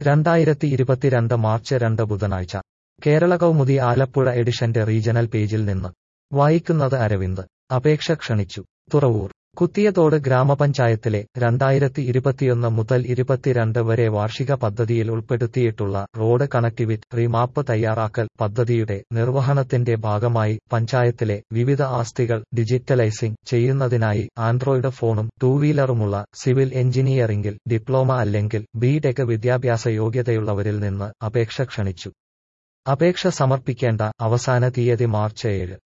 രണ്ടായിരത്തി ഇരുപത്തിരണ്ട് മാർച്ച് രണ്ട് ബുധനാഴ്ച കേരള കൗമുദി ആലപ്പുഴ എഡിഷന്റെ റീജണൽ പേജിൽ നിന്ന് വായിക്കുന്നത് അരവിന്ദ് അപേക്ഷ ക്ഷണിച്ചു തുറവൂർ കുത്തിയതോട് ഗ്രാമപഞ്ചായത്തിലെ രണ്ടായിരത്തി ഇരുപത്തിയൊന്ന് മുതൽ ഇരുപത്തിരണ്ട് വരെ വാർഷിക പദ്ധതിയിൽ ഉൾപ്പെടുത്തിയിട്ടുള്ള റോഡ് കണക്ടിവിറ്റി റീമാപ്പ് തയ്യാറാക്കൽ പദ്ധതിയുടെ നിർവഹണത്തിന്റെ ഭാഗമായി പഞ്ചായത്തിലെ വിവിധ ആസ്തികൾ ഡിജിറ്റലൈസിംഗ് ചെയ്യുന്നതിനായി ആൻഡ്രോയിഡ് ഫോണും ടൂ വീലറുമുള്ള സിവിൽ എഞ്ചിനീയറിംഗിൽ ഡിപ്ലോമ അല്ലെങ്കിൽ ബി ടെക് വിദ്യാഭ്യാസ യോഗ്യതയുള്ളവരിൽ നിന്ന് അപേക്ഷ ക്ഷണിച്ചു അപേക്ഷ സമർപ്പിക്കേണ്ട അവസാന തീയതി മാർച്ച് ഏഴ്